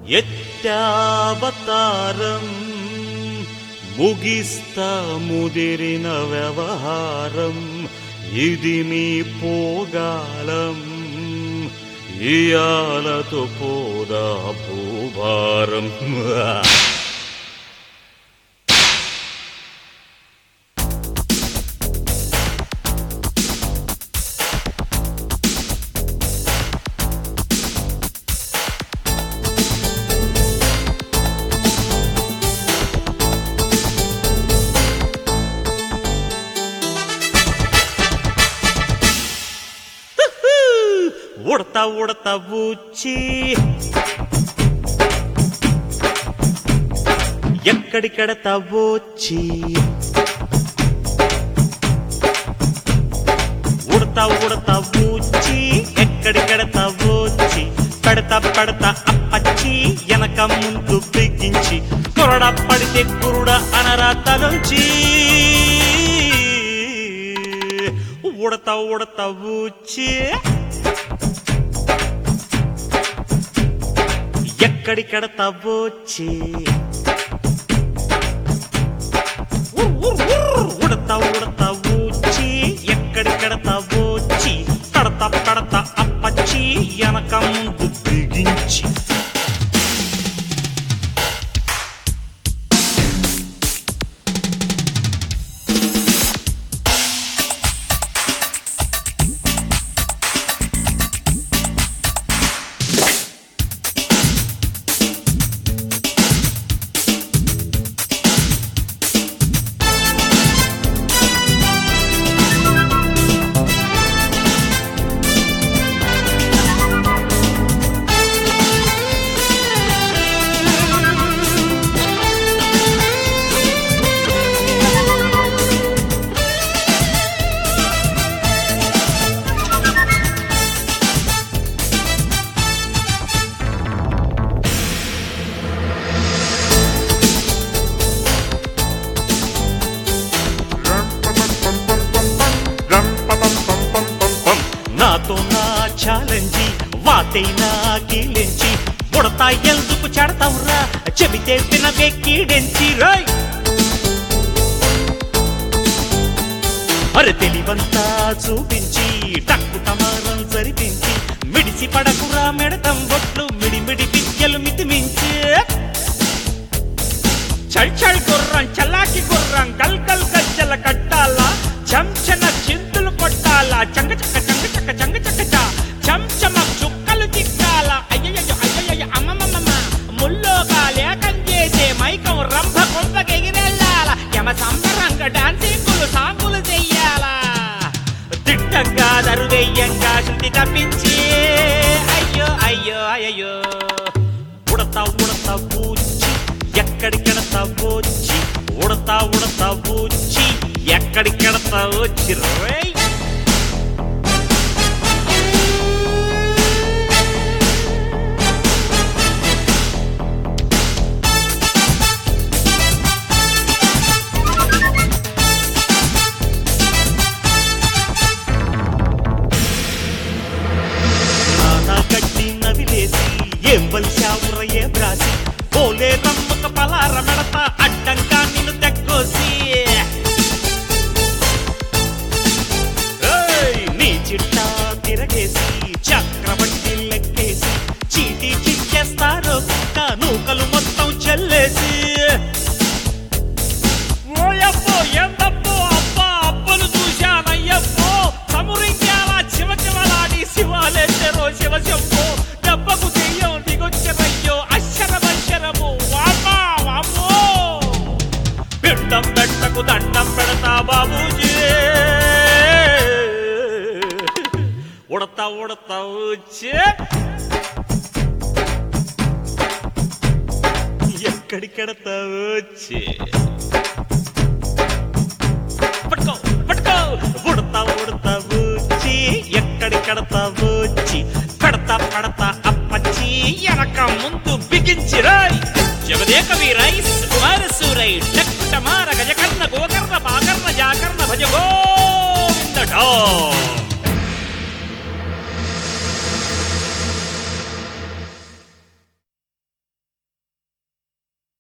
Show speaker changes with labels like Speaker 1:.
Speaker 1: ఎట్టావతారం ముగిస్తా ముదిరిన వ్యవహారం ఇది మీ పోగాలం ఇయాలతో పోదా భూభారం ఉడతా ఉడతా ఊచి ఎక్కడికెడతా వచ్చి ఉడతా ఉడతా ఊచి ఎక్కడికెడతా వచ్చి పెడతా పెడతా అప్పచ్చి వెనక ముందు బిగించి కొరడ పడితే కురుడ అనరా తలంచి ఉడతా ఉడతా ఊచి ఎక్కడికెడతా వచ్చి ఉడతా ఉడతా ఊచి ఎక్కడికెడతా వచ్చి కడతా పెడతా అప్పచ్చి వెనక ముందు బిగించి నాతో నా ఛాలెంజి వాతైనా గీలించి ఉడతా ఎందుకు చెడతావురా చెబితే వినవే కీడెంచి రాయ్ అరే తెలివంతా చూపించి టక్కు టమారం జరిపించి మిడిసి పడకురా మెడతం బొట్లు మిడిమిడి పిచ్చలు మితిమించి చల్ చల్ గుర్రం చల్లాకి గుర్రం గల్ గల్ గజ్జల కట్టాలా చంచన చిందులు కొట్టాలా చంగ చక్క చంగ చక్క చంగ చక్క చా చంచమ చుక్కలు తిక్కాల అయ్యయ్యో అయ్యయ్యో అమ్మమ్మమ్మ ముల్లోగా లేకం చేసే మైకం రంభ కొంపకెగిరెళ్ళాల యమ సంబరంగా డాన్సింగులు సాంగులు చెయ్యాలా తిట్టంగా దరుదెయ్యంగా శృతి తప్పించి అయ్యో అయ్యో అయ్యో ఉడతా ఉడతా పూచి ఎక్కడికెడతా వచ్చి ఉడతా ఉడతా పూచి ఎక్కడికెడతా వచ్చి రేయ్ నానా గడ్డి నవిలేసి ఏం వలిశావుర ఏ బ్రాసి పోలే రమ్మక పలార మెడత అడ్డంగా నిన్ను తెగ్గోసి ఏయ్, నీ చిట్టా తిరగేసి చక్రవడ్డీ లెక్కేసి చీటీ చిక్కేస్తారు కుక్క నూకలు మొత్తం చెల్లేసి ఓయబ్బో ఎందబ్బో అబ్బా అబ్బలు చూశానయ్యబ్బో సమురించాల చివ చివలాడి శివాలెచ్చరో శివ శంభో దెబ్బకు దెయ్యం దిగొచ్చరయ్యో అక్షరమక్షరము వామ్మా వామ్మో పిండం పెట్టకు దండం పెడతా బాబూజీ ఉడతా ఉడతా వచ్చే ఎక్కడికెడతా వచ్చే పట్టుకో పట్టుకో ఉడతా ఉడతా వచ్చి ఎక్కడికెడతా వచ్చి పెడతా పెడతా అప్పచ్చి వెనక ముందు బిగించి రాయ్ జగదేక వీరై కుమార సూరై డక్కుట మార గజకర్ణ గోకర్ణ పాకర్ణ జాకర్ణ భజ గోవిందటో